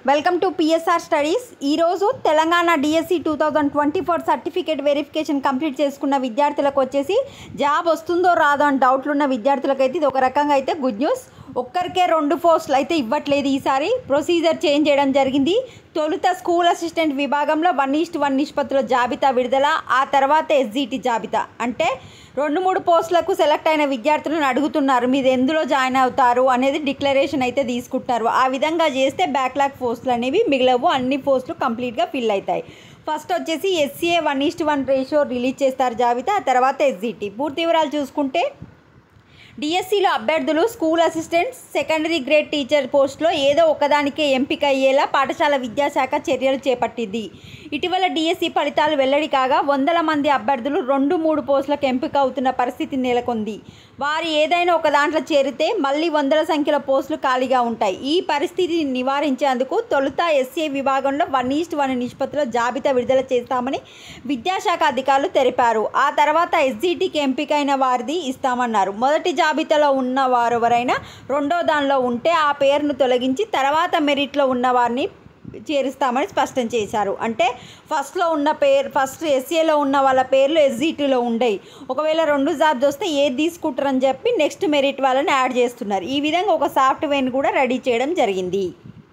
welcome to PSR studies ఈరోజు Telangana DSC two thousand twenty four certificate verification complete చేసుకున్న విద్యార్థులకు వచ్చేసి జాబ్ వస్తుందో రాదో అని డౌట్లు ఉన్న విద్యార్థులకు అయితే ఇది ఒక రకంగా అయితే గుడ్ న్యూస్ ఒక్కరికే రెండు పోస్టులు అయితే ఇవ్వట్లేదు ఈసారి ప్రొసీజర్ చేంజ్ చేయడం జరిగింది తొలుత స్కూల్ అసిస్టెంట్ విభాగంలో వన్ ఈస్ట్ వన్ నిష్పత్తుల జాబితా విడుదల ఆ తర్వాత ఎస్జిటి జాబితా అంటే రెండు మూడు పోస్టులకు సెలెక్ట్ అయిన విద్యార్థులను అడుగుతున్నారు మీరు ఎందులో జాయిన్ అవుతారు అనేది డిక్లరేషన్ అయితే తీసుకుంటున్నారు ఆ విధంగా చేస్తే బ్యాక్లాగ్ పోస్టులు అనేవి మిగలవు అన్ని పోస్టులు కంప్లీట్గా ఫిల్ అవుతాయి ఫస్ట్ వచ్చేసి SA one is to one ratio release చేస్తారు జాబితా ఆ తర్వాత ఎస్జిటి పూర్తి వివరాలు చూసుకుంటే డిఎస్సిలో అభ్యర్థులు school assistant secondary grade teacher పోస్టులో ఏదో ఒకదానికే ఎంపిక అయ్యేలా పాఠశాల విద్యాశాఖ చర్యలు చేపట్టింది ఇటీవల డిఎస్సి ఫలితాలు వెల్లడి కాగా వందల మంది అభ్యర్థులు రెండు మూడు పోస్టులకు ఎంపిక అవుతున్న పరిస్థితి నెలకొంది వారు ఏదైనా ఒక దాంట్లో చేరితే మళ్ళీ వందల సంఖ్యలో పోస్టులు ఖాళీగా ఉంటాయి ఈ పరిస్థితిని నివారించేందుకు తొలుత ఎస్సీ విభాగంలో వన్ ఈస్ట్ వన్ నిష్పత్తిలో జాబితా విడుదల చేస్తామని విద్యాశాఖ అధికారులు తెలిపారు ఆ తర్వాత ఎస్జిటికి ఎంపికైన వారిది ఇస్తామన్నారు మొదటి జాబితాలో ఉన్న వారు ఎవరైనా రెండో దానిలో ఉంటే ఆ పేరును తొలగించి తర్వాత మెరిట్లో ఉన్న వారిని చేరుస్తామని స్పష్టం చేశారు అంటే ఫస్ట్లో ఉన్న పేరు ఫస్ట్ ఎస్ఏలో ఉన్న వాళ్ళ పేర్లు ఎస్జిటీలో ఉండేవి ఒకవేళ రెండు జాబ్స్ వస్తే ఏది తీసుకుంటారని చెప్పి నెక్స్ట్ మెరిట్ వాళ్ళని యాడ్ చేస్తున్నారు ఈ విధంగా ఒక సాఫ్ట్వేర్ని కూడా రెడీ చేయడం జరిగింది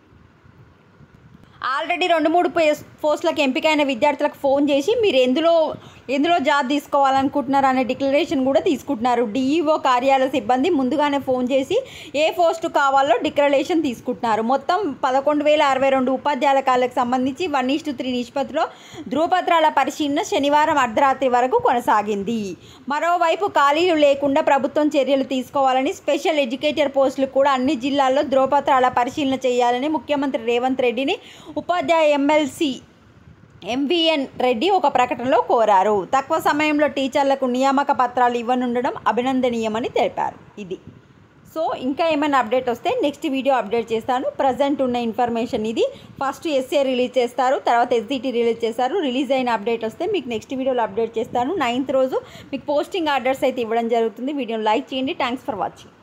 ఆల్రెడీ రెండు మూడు పేస్ పోస్టులకు ఎంపికైన విద్యార్థులకు ఫోన్ చేసి మీరు ఎందులో ఎందులో జాబ్ తీసుకోవాలనుకుంటున్నారు అనే డిక్లరేషన్ కూడా తీసుకుంటున్నారు డిఈఓ కార్యాలయ సిబ్బంది ముందుగానే ఫోన్ చేసి ఏ పోస్టు కావాలో డిక్లరేషన్ తీసుకుంటున్నారు మొత్తం పదకొండు వేల అరవై రెండు ఉపాధ్యాయులకు సంబంధించి వన్ ఈస్టు త్రీ నిష్పత్తిలో ధృవపత్రాల పరిశీలన శనివారం అర్ధరాత్రి వరకు కొనసాగింది మరోవైపు ఖాళీలు లేకుండా ప్రభుత్వం చర్యలు తీసుకోవాలని స్పెషల్ ఎడ్యుకేటర్ పోస్టులు కూడా అన్ని జిల్లాల్లో ధృవపత్రాల పరిశీలన చేయాలని ముఖ్యమంత్రి రేవంత్ రెడ్డిని ఉపాధ్యాయ ఎమ్మెల్సీ ఎంవిఎన్ రెడ్డి ఒక ప్రకటనలో కోరారు తక్కువ సమయంలో టీచర్లకు నియామక పత్రాలు ఇవ్వనుండడం అభినందనీయమని తెలిపారు ఇది సో ఇంకా ఏమైనా అప్డేట్ వస్తే నెక్స్ట్ వీడియో అప్డేట్ చేస్తాను ప్రజెంట్ ఉన్న ఇన్ఫర్మేషన్ ఇది ఫస్ట్ ఎస్ఏ రిలీజ్ చేస్తారు తర్వాత ఎస్జిటి రిలీజ్ చేస్తారు రిలీజ్ అయిన అప్డేట్ వస్తే మీకు నెక్స్ట్ వీడియోలో అప్డేట్ చేస్తాను నైన్త్ రోజు మీకు పోస్టింగ్ ఆర్డర్స్ అయితే ఇవ్వడం జరుగుతుంది వీడియోని లైక్ చేయండి థ్యాంక్స్ ఫర్ వాచింగ్